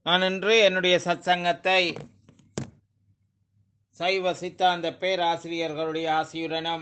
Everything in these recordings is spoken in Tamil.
நான் இன்று என்னுடைய சத்சங்கத்தை சைவ சித்தாந்த பேராசிரியர்களுடைய ஆசியுடனும்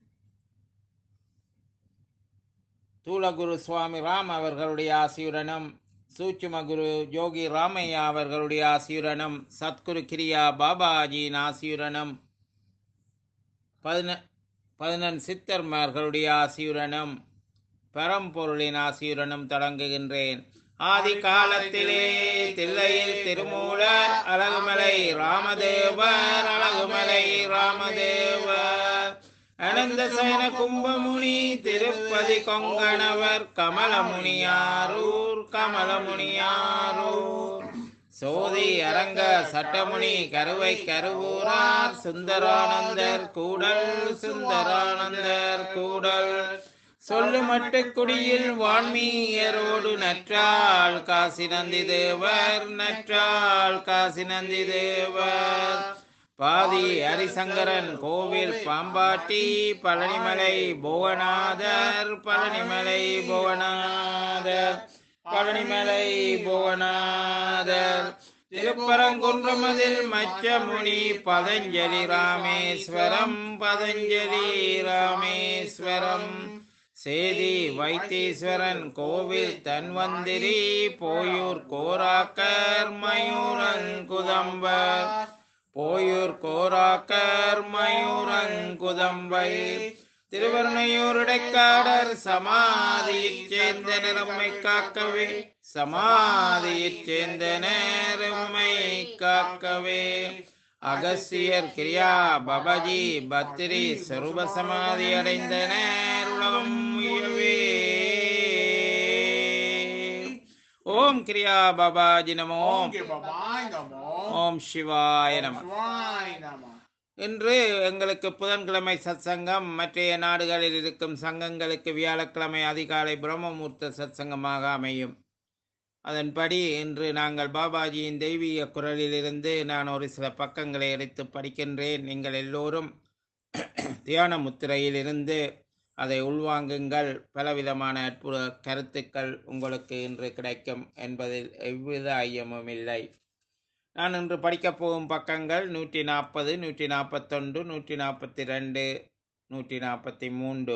தூலகுரு சுவாமி ராம் அவர்களுடைய ஆசியுடனும் சூட்சும குரு யோகி ராமையா அவர்களுடைய ஆசியுடனும் சத்குரு கிரியா பாபாஜியின் ஆசியுடனும் பதின பதினெண் சித்தர்மார்களுடைய ஆசியுடனும் பரம்பொருளின் ஆசியுடனும் தொடங்குகின்றேன் ஆதி காலத்திலே தில்லையில் திருமூலர் அழகுமலை ராமதேவர் அழகுமலை ராமதேவர் அனந்த சயன கும்பமுனி திருப்பதி கொங்கணவர் கமலமுனியாரூர் கமலமுனியாரூர் சோதி அரங்க சட்டமுனி கருவை கருவூரார் சுந்தரானந்தர் கூடல் சுந்தரானந்தர் கூடல் சொல்லு மட்டு குடியில் வான்மீயரோடு நற்றாள் காசி நந்தி தேவர் நற்றாள் காசி நந்தி தேவர் பாதி ஹரிசங்கரன் கோவில் பாம்பாட்டி பழனிமலை புவனாதர் பழனிமலை புவனாதர் பழனிமலை புவனாதர் திருப்பரங்குன்றமதில் மச்சமுனி பதஞ்சலி ராமேஸ்வரம் பதஞ்சலி ராமேஸ்வரம் சேதி வைத்தீஸ்வரன் கோவில் தன்வந்திரி போயூர் கோராக்கர் மயூரங்குதம்பர் போயூர் கோராக்கர் மயூரங்குதம்பை திருவருணையூருடைக்காடர் சமாதியைச் சேர்ந்த நிறம்மை காக்கவே சமாதியைச் சேர்ந்த நேரம்மை காக்கவே அகஸ்தியர் கிரியா பபஜி பத்திரி சொரூப சமாதி அடைந்த நேருலகம் உயவே ஓம் கிரியா பாபாஜி நமோ ஓம் கிருபாய் நமோ ஓம் சிவாய நம சிவாய் நம இன்று எங்களுக்கு புதன்கிழமை சத்சங்கம் மற்றைய நாடுகளில் இருக்கும் சங்கங்களுக்கு வியாழக்கிழமை அதிகாலை பிரம்மமூர்த்த சத்சங்கமாக அமையும் அதன்படி இன்று நாங்கள் பாபாஜியின் தெய்வீக குரலிலிருந்து நான் ஒரு சில பக்கங்களை எடுத்து படிக்கின்றேன் நீங்கள் எல்லோரும் தியான முத்திரையிலிருந்து அதை உள்வாங்குங்கள் பலவிதமான அற்புத கருத்துக்கள் உங்களுக்கு இன்று கிடைக்கும் என்பதில் எவ்வித ஐயமும் இல்லை நான் இன்று படிக்கப் போகும் பக்கங்கள் நூற்றி நாற்பது நூற்றி நாற்பத்தொன்று நூற்றி நாற்பத்தி ரெண்டு நூற்றி நாற்பத்தி மூன்று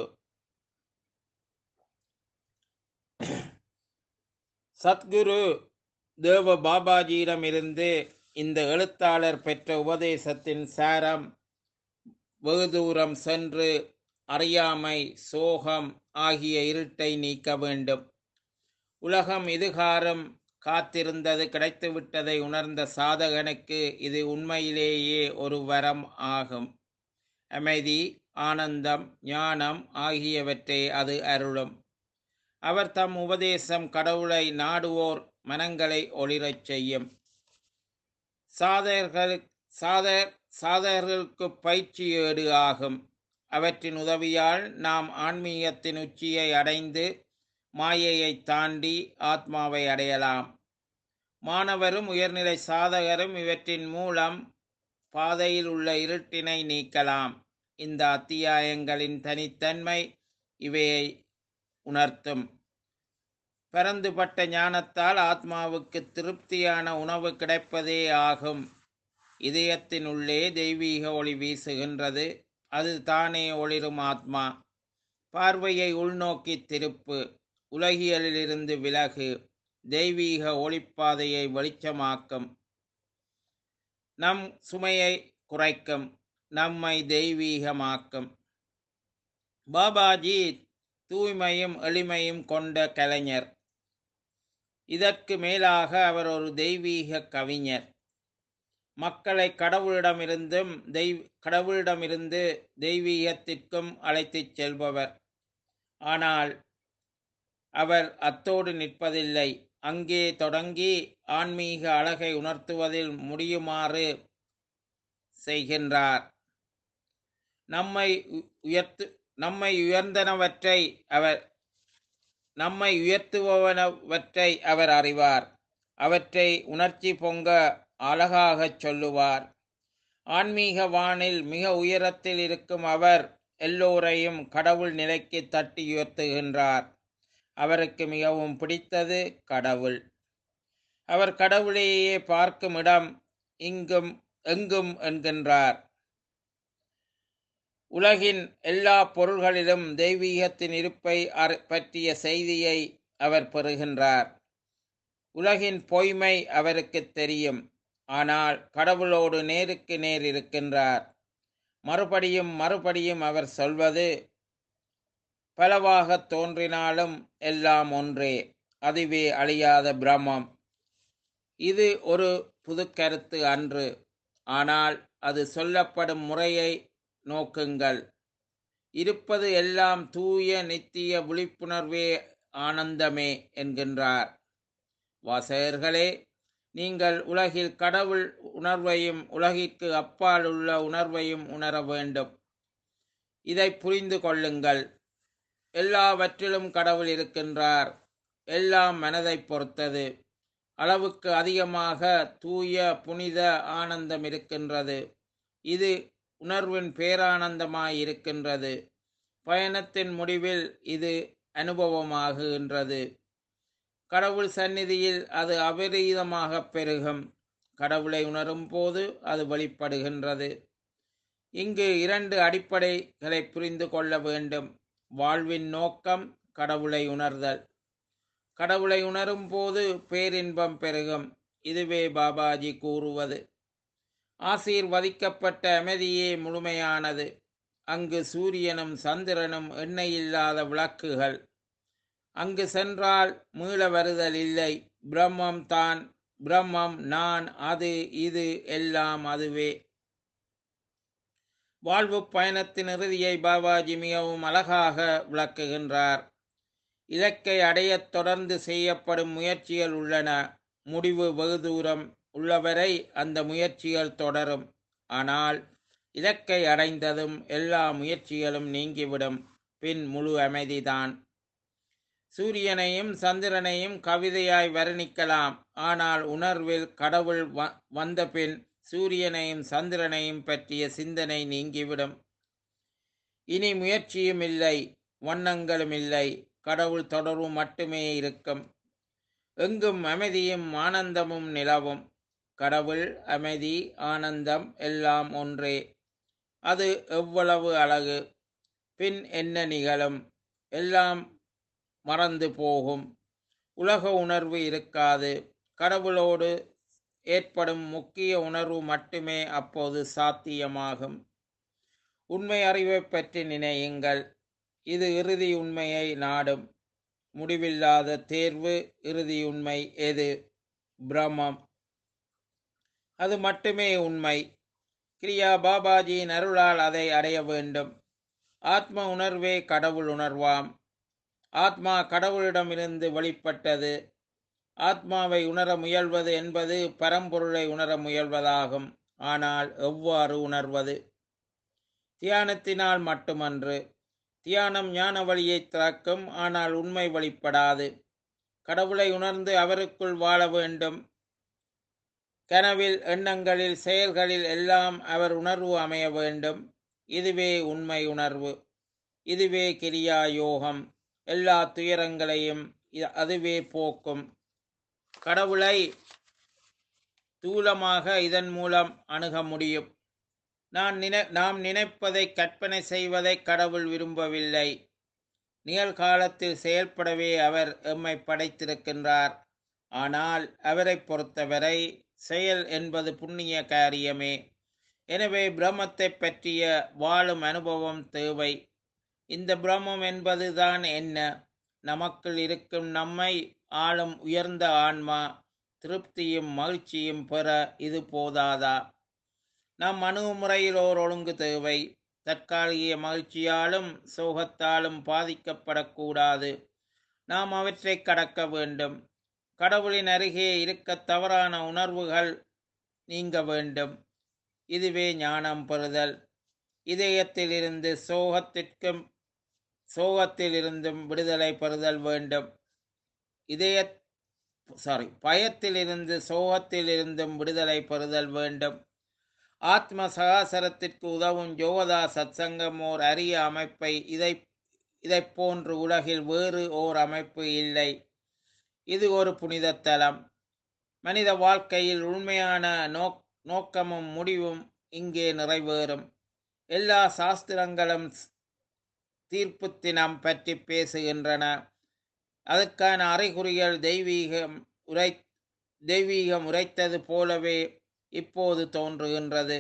சத்குரு தேவ பாபாஜியிடமிருந்து இந்த எழுத்தாளர் பெற்ற உபதேசத்தின் சாரம் வெகு தூரம் சென்று அறியாமை சோகம் ஆகிய இருட்டை நீக்க வேண்டும் உலகம் இதுகாரம் காத்திருந்தது கிடைத்துவிட்டதை உணர்ந்த சாதகனுக்கு இது உண்மையிலேயே ஒரு வரம் ஆகும் அமைதி ஆனந்தம் ஞானம் ஆகியவற்றை அது அருளும் அவர் தம் உபதேசம் கடவுளை நாடுவோர் மனங்களை ஒளிரச் செய்யும் சாதகர்கள் சாதர் சாதகர்களுக்கு பயிற்சி ஏடு ஆகும் அவற்றின் உதவியால் நாம் ஆன்மீகத்தின் உச்சியை அடைந்து மாயையை தாண்டி ஆத்மாவை அடையலாம் மாணவரும் உயர்நிலை சாதகரும் இவற்றின் மூலம் பாதையில் உள்ள இருட்டினை நீக்கலாம் இந்த அத்தியாயங்களின் தனித்தன்மை இவையை உணர்த்தும் பரந்துபட்ட ஞானத்தால் ஆத்மாவுக்கு திருப்தியான உணவு கிடைப்பதே ஆகும் இதயத்தின் உள்ளே தெய்வீக ஒளி வீசுகின்றது அது தானே ஒளிரும் ஆத்மா பார்வையை உள்நோக்கி திருப்பு உலகியலிலிருந்து விலகு தெய்வீக ஒளிப்பாதையை வெளிச்சமாக்கும் நம் சுமையை குறைக்கும் நம்மை தெய்வீகமாக்கும் பாபாஜி தூய்மையும் எளிமையும் கொண்ட கலைஞர் இதற்கு மேலாக அவர் ஒரு தெய்வீக கவிஞர் மக்களை கடவுளிடமிருந்தும் தெய்வ கடவுளிடமிருந்து தெய்வீகத்திற்கும் அழைத்துச் செல்பவர் ஆனால் அவர் அத்தோடு நிற்பதில்லை அங்கே தொடங்கி ஆன்மீக அழகை உணர்த்துவதில் முடியுமாறு செய்கின்றார் நம்மை உ- உயர்த்து நம்மை உயர்ந்தனவற்றை அவர் நம்மை உயர்த்துபவனவற்றை அவர் அறிவார் அவற்றை உணர்ச்சி பொங்க அழகாகச் சொல்லுவார் ஆன்மீக வானில் மிக உயரத்தில் இருக்கும் அவர் எல்லோரையும் கடவுள் நிலைக்கு தட்டி உயர்த்துகின்றார் அவருக்கு மிகவும் பிடித்தது கடவுள் அவர் கடவுளையே பார்க்கும் இடம் இங்கும் எங்கும் என்கின்றார் உலகின் எல்லா பொருள்களிலும் தெய்வீகத்தின் இருப்பை அறி- பற்றிய செய்தியை அவர் பெறுகின்றார் உலகின் பொய்மை அவருக்கு தெரியும் ஆனால் கடவுளோடு நேருக்கு நேர் இருக்கின்றார் மறுபடியும் மறுபடியும் அவர் சொல்வது பலவாகத் தோன்றினாலும் எல்லாம் ஒன்றே அதுவே அழியாத பிரம்மம் இது ஒரு புதுக்கருத்து அன்று ஆனால் அது சொல்லப்படும் முறையை நோக்குங்கள் இருப்பது எல்லாம் தூய நித்திய விழிப்புணர்வே ஆனந்தமே என்கின்றார் வாசகர்களே நீங்கள் உலகில் கடவுள் உணர்வையும் உலகிற்கு அப்பால் உள்ள உணர்வையும் உணர வேண்டும் இதை புரிந்து கொள்ளுங்கள் எல்லாவற்றிலும் கடவுள் இருக்கின்றார் எல்லாம் மனதை பொறுத்தது அளவுக்கு அதிகமாக தூய புனித ஆனந்தம் இருக்கின்றது இது உணர்வின் பேரானந்தமாய் இருக்கின்றது பயணத்தின் முடிவில் இது அனுபவமாகுகின்றது கடவுள் சந்நிதியில் அது அபரீதமாக பெருகும் கடவுளை உணரும் போது அது வெளிப்படுகின்றது இங்கு இரண்டு அடிப்படைகளை புரிந்து கொள்ள வேண்டும் வாழ்வின் நோக்கம் கடவுளை உணர்தல் கடவுளை உணரும் போது பேரின்பம் பெருகும் இதுவே பாபாஜி கூறுவது ஆசீர்வதிக்கப்பட்ட அமைதியே முழுமையானது அங்கு சூரியனும் சந்திரனும் எண்ணெயில்லாத விளக்குகள் அங்கு சென்றால் மீள வருதல் இல்லை பிரம்மம் தான் பிரம்மம் நான் அது இது எல்லாம் அதுவே வாழ்வு பயணத்தின் இறுதியை பாபாஜி மிகவும் அழகாக விளக்குகின்றார் இலக்கை அடையத் தொடர்ந்து செய்யப்படும் முயற்சிகள் உள்ளன முடிவு வெகு தூரம் உள்ளவரை அந்த முயற்சிகள் தொடரும் ஆனால் இலக்கை அடைந்ததும் எல்லா முயற்சிகளும் நீங்கிவிடும் பின் முழு அமைதிதான் சூரியனையும் சந்திரனையும் கவிதையாய் வர்ணிக்கலாம் ஆனால் உணர்வில் கடவுள் வ- வந்தபின் சூரியனையும் சந்திரனையும் பற்றிய சிந்தனை நீங்கிவிடும் இனி முயற்சியும் இல்லை வண்ணங்களும் இல்லை கடவுள் தொடர்பு மட்டுமே இருக்கும் எங்கும் அமைதியும் ஆனந்தமும் நிலவும் கடவுள் அமைதி ஆனந்தம் எல்லாம் ஒன்றே அது எவ்வளவு அழகு பின் என்ன நிகழும் எல்லாம் மறந்து போகும் உலக உணர்வு இருக்காது கடவுளோடு ஏற்படும் முக்கிய உணர்வு மட்டுமே அப்போது சாத்தியமாகும் உண்மை அறிவை பற்றி நினையுங்கள் இது இறுதி உண்மையை நாடும் முடிவில்லாத தேர்வு இறுதி உண்மை எது பிரம்மம் அது மட்டுமே உண்மை கிரியா பாபாஜியின் அருளால் அதை அடைய வேண்டும் ஆத்ம உணர்வே கடவுள் உணர்வாம் ஆத்மா கடவுளிடமிருந்து வெளிப்பட்டது ஆத்மாவை உணர முயல்வது என்பது பரம்பொருளை உணர முயல்வதாகும் ஆனால் எவ்வாறு உணர்வது தியானத்தினால் மட்டுமன்று தியானம் ஞான வழியை திறக்கும் ஆனால் உண்மை வெளிப்படாது கடவுளை உணர்ந்து அவருக்குள் வாழ வேண்டும் கனவில் எண்ணங்களில் செயல்களில் எல்லாம் அவர் உணர்வு அமைய வேண்டும் இதுவே உண்மை உணர்வு இதுவே கிரியா யோகம் எல்லா துயரங்களையும் இ- அதுவே போக்கும் கடவுளை தூலமாக இதன் மூலம் அணுக முடியும் நான் நினை நாம் நினைப்பதை கற்பனை செய்வதை கடவுள் விரும்பவில்லை நிகழ்காலத்தில் செயல்படவே அவர் எம்மை படைத்திருக்கின்றார் ஆனால் அவரை பொறுத்தவரை செயல் என்பது புண்ணிய காரியமே எனவே பிரம்மத்தை பற்றிய வாழும் அனுபவம் தேவை இந்த பிரம்மம் என்பதுதான் என்ன நமக்குள் இருக்கும் நம்மை ஆளும் உயர்ந்த ஆன்மா திருப்தியும் மகிழ்ச்சியும் பெற இது போதாதா நம் அணுகுமுறையில் ஓர் ஒழுங்கு தேவை தற்காலிக மகிழ்ச்சியாலும் சோகத்தாலும் பாதிக்கப்படக்கூடாது நாம் அவற்றை கடக்க வேண்டும் கடவுளின் அருகே இருக்க தவறான உணர்வுகள் நீங்க வேண்டும் இதுவே ஞானம் பெறுதல் இதயத்திலிருந்து சோகத்திற்கும் சோகத்திலிருந்தும் விடுதலை பெறுதல் வேண்டும் இதய சாரி பயத்திலிருந்து சோகத்திலிருந்தும் விடுதலை பெறுதல் வேண்டும் ஆத்ம சகாசரத்திற்கு உதவும் யோகதா சத்சங்கம் ஓர் அரிய அமைப்பை இதை இதைப் போன்று உலகில் வேறு ஓர் அமைப்பு இல்லை இது ஒரு புனித தலம் மனித வாழ்க்கையில் உண்மையான நோக் நோக்கமும் முடிவும் இங்கே நிறைவேறும் எல்லா சாஸ்திரங்களும் தீர்ப்பு தினம் பற்றி பேசுகின்றன அதற்கான அறிகுறிகள் தெய்வீகம் உரை தெய்வீகம் உரைத்தது போலவே இப்போது தோன்றுகின்றது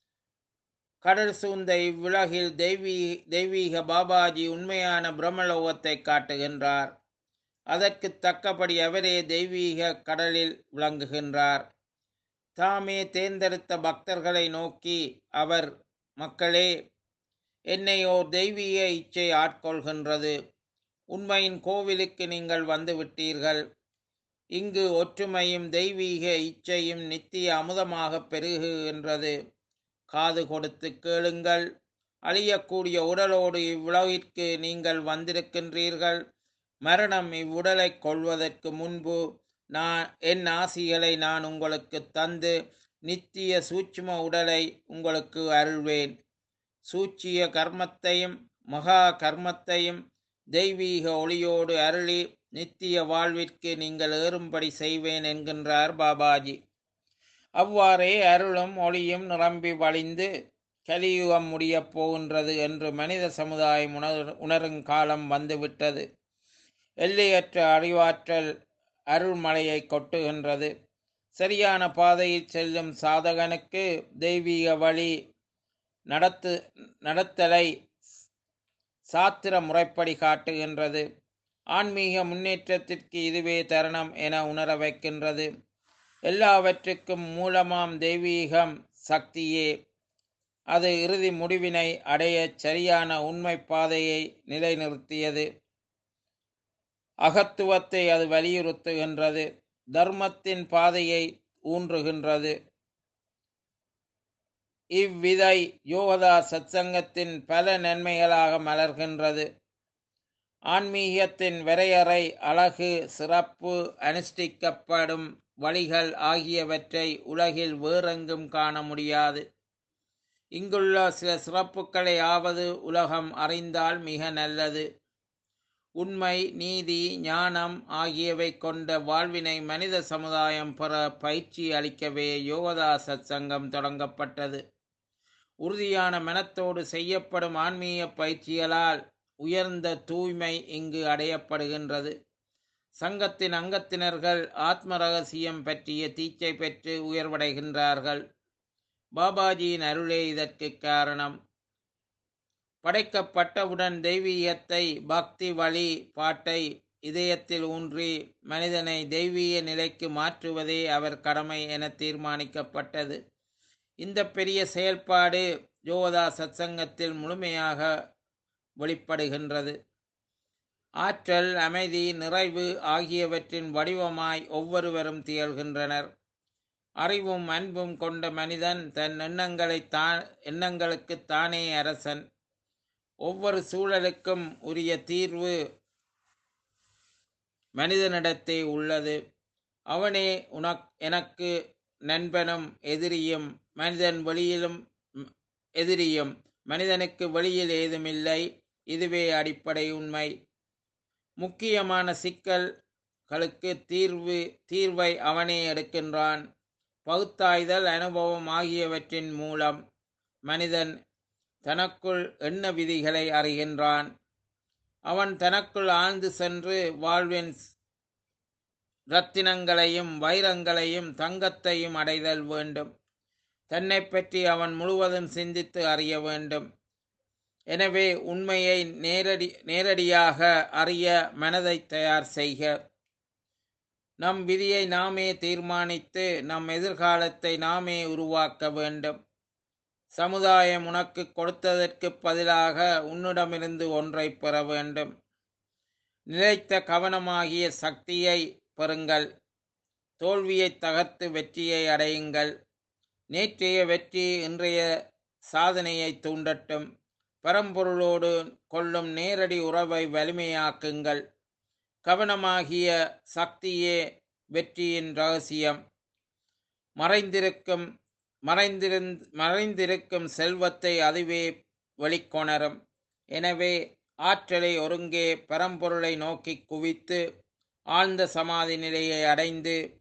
கடல் சூழ்ந்த இவ்வுலகில் தெய்வீ தெய்வீக பாபாஜி உண்மையான பிரம்மலோகத்தை காட்டுகின்றார் அதற்கு தக்கபடி அவரே தெய்வீக கடலில் விளங்குகின்றார் தாமே தேர்ந்தெடுத்த பக்தர்களை நோக்கி அவர் மக்களே என்னை ஓர் தெய்வீக இச்சை ஆட்கொள்கின்றது உண்மையின் கோவிலுக்கு நீங்கள் வந்து விட்டீர்கள் இங்கு ஒற்றுமையும் தெய்வீக இச்சையும் நித்திய அமுதமாக பெருகுகின்றது காது கொடுத்து கேளுங்கள் அழியக்கூடிய உடலோடு இவ்வுலகிற்கு நீங்கள் வந்திருக்கின்றீர்கள் மரணம் இவ்வுடலை கொள்வதற்கு முன்பு நான் என் ஆசிகளை நான் உங்களுக்கு தந்து நித்திய சூட்சும உடலை உங்களுக்கு அருள்வேன் சூச்சிய கர்மத்தையும் மகா கர்மத்தையும் தெய்வீக ஒளியோடு அருளி நித்திய வாழ்விற்கு நீங்கள் ஏறும்படி செய்வேன் என்கின்றார் பாபாஜி அவ்வாறே அருளும் ஒளியும் நிரம்பி வழிந்து கலியுகம் முடியப் போகின்றது என்று மனித சமுதாயம் உணர் உணரும் காலம் வந்துவிட்டது எல்லையற்ற அறிவாற்றல் அருள்மலையை கொட்டுகின்றது சரியான பாதையில் செல்லும் சாதகனுக்கு தெய்வீக வழி நடத்து நடத்தலை சாத்திர முறைப்படி காட்டுகின்றது ஆன்மீக முன்னேற்றத்திற்கு இதுவே தருணம் என உணர வைக்கின்றது எல்லாவற்றுக்கும் மூலமாம் தெய்வீகம் சக்தியே அது இறுதி முடிவினை அடைய சரியான உண்மை பாதையை நிலைநிறுத்தியது அகத்துவத்தை அது வலியுறுத்துகின்றது தர்மத்தின் பாதையை ஊன்றுகின்றது இவ்விதை யோகதா சத்சங்கத்தின் பல நன்மைகளாக மலர்கின்றது ஆன்மீகத்தின் வரையறை அழகு சிறப்பு அனுஷ்டிக்கப்படும் வழிகள் ஆகியவற்றை உலகில் வேறெங்கும் காண முடியாது இங்குள்ள சில சிறப்புகளை ஆவது உலகம் அறிந்தால் மிக நல்லது உண்மை நீதி ஞானம் ஆகியவை கொண்ட வாழ்வினை மனித சமுதாயம் பெற பயிற்சி அளிக்கவே யோகதா சத்சங்கம் தொடங்கப்பட்டது உறுதியான மனத்தோடு செய்யப்படும் ஆன்மீக பயிற்சிகளால் உயர்ந்த தூய்மை இங்கு அடையப்படுகின்றது சங்கத்தின் அங்கத்தினர்கள் ஆத்ம ரகசியம் பற்றிய தீச்சை பெற்று உயர்வடைகின்றார்கள் பாபாஜியின் அருளே இதற்கு காரணம் படைக்கப்பட்டவுடன் தெய்வீகத்தை பக்தி வழி பாட்டை இதயத்தில் ஊன்றி மனிதனை தெய்வீக நிலைக்கு மாற்றுவதே அவர் கடமை என தீர்மானிக்கப்பட்டது இந்த பெரிய செயல்பாடு யோகதா சத்சங்கத்தில் முழுமையாக வெளிப்படுகின்றது ஆற்றல் அமைதி நிறைவு ஆகியவற்றின் வடிவமாய் ஒவ்வொருவரும் திகழ்கின்றனர் அறிவும் அன்பும் கொண்ட மனிதன் தன் எண்ணங்களை தான் எண்ணங்களுக்கு தானே அரசன் ஒவ்வொரு சூழலுக்கும் உரிய தீர்வு மனிதனிடத்தே உள்ளது அவனே உனக் எனக்கு நண்பனும் எதிரியும் மனிதன் வெளியிலும் ம், எதிரியும் மனிதனுக்கு வெளியில் ஏதுமில்லை இதுவே அடிப்படை உண்மை முக்கியமான சிக்கல்களுக்கு தீர்வு தீர்வை அவனே எடுக்கின்றான் பகுத்தாய்தல் அனுபவம் ஆகியவற்றின் மூலம் மனிதன் தனக்குள் எண்ண விதிகளை அறிகின்றான் அவன் தனக்குள் ஆழ்ந்து சென்று வாழ்வின் ரத்தினங்களையும் வைரங்களையும் தங்கத்தையும் அடைதல் வேண்டும் தன்னை பற்றி அவன் முழுவதும் சிந்தித்து அறிய வேண்டும் எனவே உண்மையை நேரடி நேரடியாக அறிய மனதை தயார் செய்க நம் விதியை நாமே தீர்மானித்து நம் எதிர்காலத்தை நாமே உருவாக்க வேண்டும் சமுதாயம் உனக்கு கொடுத்ததற்கு பதிலாக உன்னிடமிருந்து ஒன்றை பெற வேண்டும் நிலைத்த கவனமாகிய சக்தியை பெறுங்கள் தோல்வியை தகர்த்து வெற்றியை அடையுங்கள் நேற்றைய வெற்றி இன்றைய சாதனையை தூண்டட்டும் பரம்பொருளோடு கொள்ளும் நேரடி உறவை வலிமையாக்குங்கள் கவனமாகிய சக்தியே வெற்றியின் ரகசியம் மறைந்திருக்கும் மறைந்திருந் மறைந்திருக்கும் செல்வத்தை அதுவே வெளிக்கொணரும் எனவே ஆற்றலை ஒருங்கே பரம்பொருளை நோக்கி குவித்து ஆழ்ந்த சமாதி நிலையை அடைந்து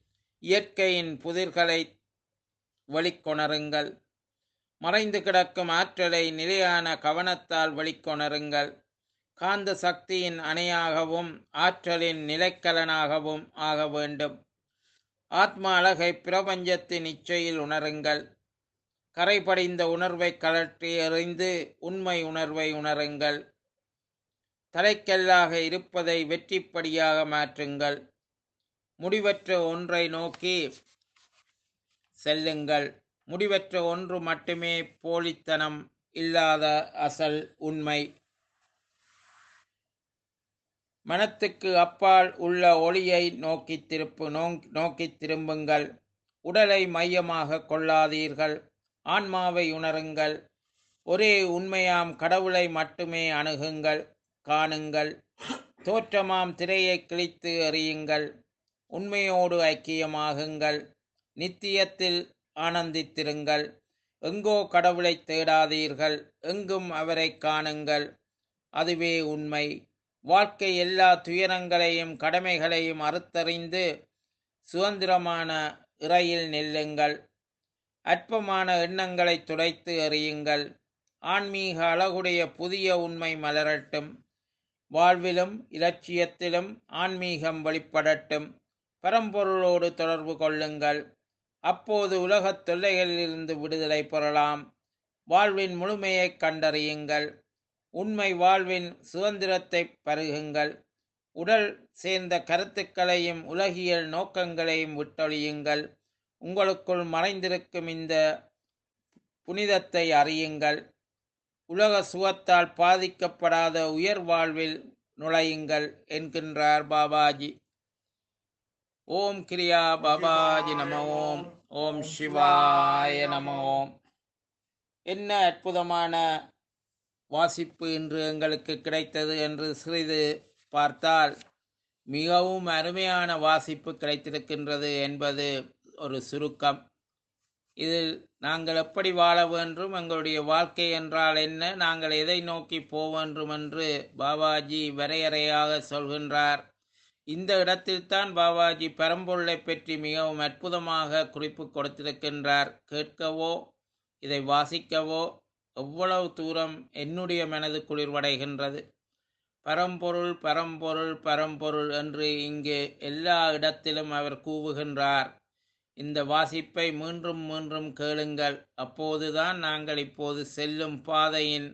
இயற்கையின் புதிர்களை வெளிக்கொணருங்கள் மறைந்து கிடக்கும் ஆற்றலை நிலையான கவனத்தால் வெளிக்கொணருங்கள் காந்த சக்தியின் அணையாகவும் ஆற்றலின் நிலைக்கலனாகவும் ஆக வேண்டும் ஆத்ம அழகை பிரபஞ்சத்தின் இச்சையில் உணருங்கள் கரைபடிந்த உணர்வை கலற்றி எறிந்து உண்மை உணர்வை உணருங்கள் தலைக்கல்லாக இருப்பதை வெற்றிப்படியாக மாற்றுங்கள் முடிவற்ற ஒன்றை நோக்கி செல்லுங்கள் முடிவற்ற ஒன்று மட்டுமே போலித்தனம் இல்லாத அசல் உண்மை மனத்துக்கு அப்பால் உள்ள ஒளியை நோக்கி திருப்பு நோக்கி திரும்புங்கள் உடலை மையமாக கொள்ளாதீர்கள் ஆன்மாவை உணருங்கள் ஒரே உண்மையாம் கடவுளை மட்டுமே அணுகுங்கள் காணுங்கள் தோற்றமாம் திரையை கிழித்து எறியுங்கள் உண்மையோடு ஐக்கியமாகுங்கள் நித்தியத்தில் ஆனந்தித்திருங்கள் எங்கோ கடவுளை தேடாதீர்கள் எங்கும் அவரை காணுங்கள் அதுவே உண்மை வாழ்க்கை எல்லா துயரங்களையும் கடமைகளையும் அறுத்தறிந்து சுதந்திரமான இறையில் நெல்லுங்கள் அற்பமான எண்ணங்களை துடைத்து எறியுங்கள் ஆன்மீக அழகுடைய புதிய உண்மை மலரட்டும் வாழ்விலும் இலட்சியத்திலும் ஆன்மீகம் வெளிப்படட்டும் பரம்பொருளோடு தொடர்பு கொள்ளுங்கள் அப்போது உலகத் தொல்லைகளிலிருந்து விடுதலை பெறலாம் வாழ்வின் முழுமையை கண்டறியுங்கள் உண்மை வாழ்வின் சுதந்திரத்தை பருகுங்கள் உடல் சேர்ந்த கருத்துக்களையும் உலகியல் நோக்கங்களையும் விட்டொழியுங்கள் உங்களுக்குள் மறைந்திருக்கும் இந்த புனிதத்தை அறியுங்கள் உலக சுகத்தால் பாதிக்கப்படாத உயர் வாழ்வில் நுழையுங்கள் என்கின்றார் பாபாஜி ஓம் கிரியா பாபாஜி நம ஓம் ஓம் சிவாய நம ஓம் என்ன அற்புதமான வாசிப்பு இன்று எங்களுக்கு கிடைத்தது என்று சிறிது பார்த்தால் மிகவும் அருமையான வாசிப்பு கிடைத்திருக்கின்றது என்பது ஒரு சுருக்கம் இதில் நாங்கள் எப்படி வாழ வேண்டும் எங்களுடைய வாழ்க்கை என்றால் என்ன நாங்கள் எதை நோக்கி போவேண்டும் என்று பாபாஜி வரையறையாக சொல்கின்றார் இந்த இடத்தில்தான் பாபாஜி பரம்பொருளை பற்றி மிகவும் அற்புதமாக குறிப்பு கொடுத்திருக்கின்றார் கேட்கவோ இதை வாசிக்கவோ எவ்வளவு தூரம் என்னுடைய மனது குளிர்வடைகின்றது பரம்பொருள் பரம்பொருள் பரம்பொருள் என்று இங்கு எல்லா இடத்திலும் அவர் கூவுகின்றார் இந்த வாசிப்பை மீண்டும் மீண்டும் கேளுங்கள் அப்போதுதான் நாங்கள் இப்போது செல்லும் பாதையின்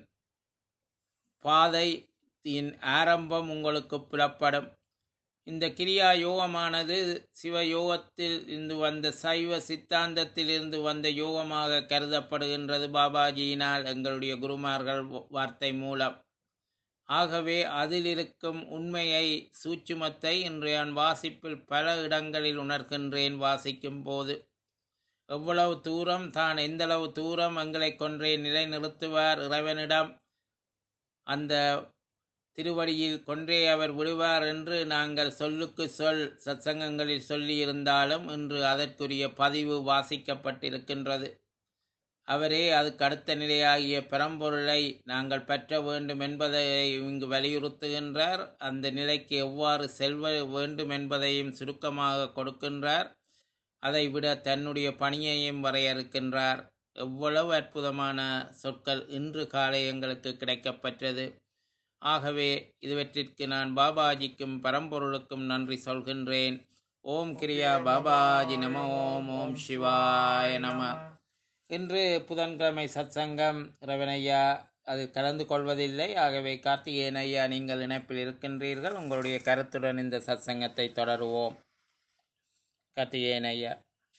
பாதையின் ஆரம்பம் உங்களுக்கு புலப்படும் இந்த கிரியா யோகமானது சிவ யோகத்தில் இருந்து வந்த சைவ சித்தாந்தத்தில் இருந்து வந்த யோகமாக கருதப்படுகின்றது பாபாஜியினால் எங்களுடைய குருமார்கள் வார்த்தை மூலம் ஆகவே அதில் இருக்கும் உண்மையை சூட்சுமத்தை இன்று நான் வாசிப்பில் பல இடங்களில் உணர்கின்றேன் வாசிக்கும் போது எவ்வளவு தூரம் தான் எந்தளவு தூரம் எங்களை கொன்றே நிலைநிறுத்துவார் இறைவனிடம் அந்த திருவடியில் கொன்றே அவர் விடுவார் என்று நாங்கள் சொல்லுக்கு சொல் சத்சங்கங்களில் சொல்லியிருந்தாலும் இன்று அதற்குரிய பதிவு வாசிக்கப்பட்டிருக்கின்றது அவரே அதுக்கு அடுத்த நிலையாகிய பரம்பொருளை நாங்கள் பெற்ற வேண்டும் என்பதை இங்கு வலியுறுத்துகின்றார் அந்த நிலைக்கு எவ்வாறு செல்வ வேண்டும் என்பதையும் சுருக்கமாக கொடுக்கின்றார் அதை விட தன்னுடைய பணியையும் வரையறுக்கின்றார் எவ்வளவு அற்புதமான சொற்கள் இன்று காலை எங்களுக்கு கிடைக்கப்பெற்றது ஆகவே இதுவற்றிற்கு நான் பாபாஜிக்கும் பரம்பொருளுக்கும் நன்றி சொல்கின்றேன் ஓம் கிரியா பாபாஜி நம ஓம் ஓம் சிவாய நம இன்று புதன்கிழமை சத்சங்கம் ரவணையா அது கலந்து கொள்வதில்லை ஆகவே கார்த்திகேயன் ஐயா நீங்கள் இணைப்பில் இருக்கின்றீர்கள் உங்களுடைய கருத்துடன் இந்த சத்சங்கத்தை தொடருவோம் கார்த்திகேயன் ஐயா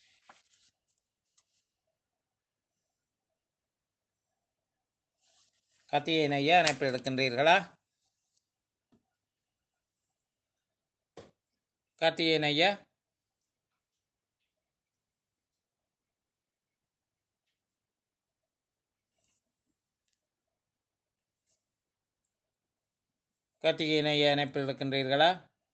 கார்த்திகேயன் ஐயா இணைப்பில் இருக்கின்றீர்களா கார்த்திகேயன் ஐயா கார்த்திகேயன் ஐயா இணைப்பில் இருக்கின்றீர்களா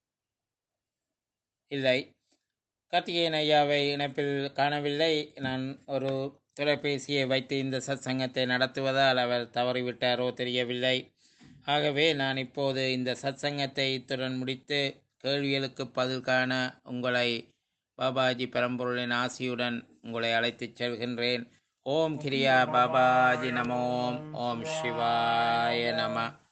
இல்லை கார்த்திகேயன் ஐயாவை இணைப்பில் காணவில்லை நான் ஒரு தொலைபேசியை வைத்து இந்த சத்சங்கத்தை நடத்துவதால் அவர் தவறிவிட்டாரோ தெரியவில்லை ஆகவே நான் இப்போது இந்த சத்சங்கத்தை இத்துடன் முடித்து கேள்விகளுக்கு பதில் காண உங்களை பாபாஜி பரம்பொருளின் ஆசியுடன் உங்களை அழைத்துச் செல்கின்றேன் ஓம் கிரியா பாபாஜி நமோம் ஓம் சிவாய நம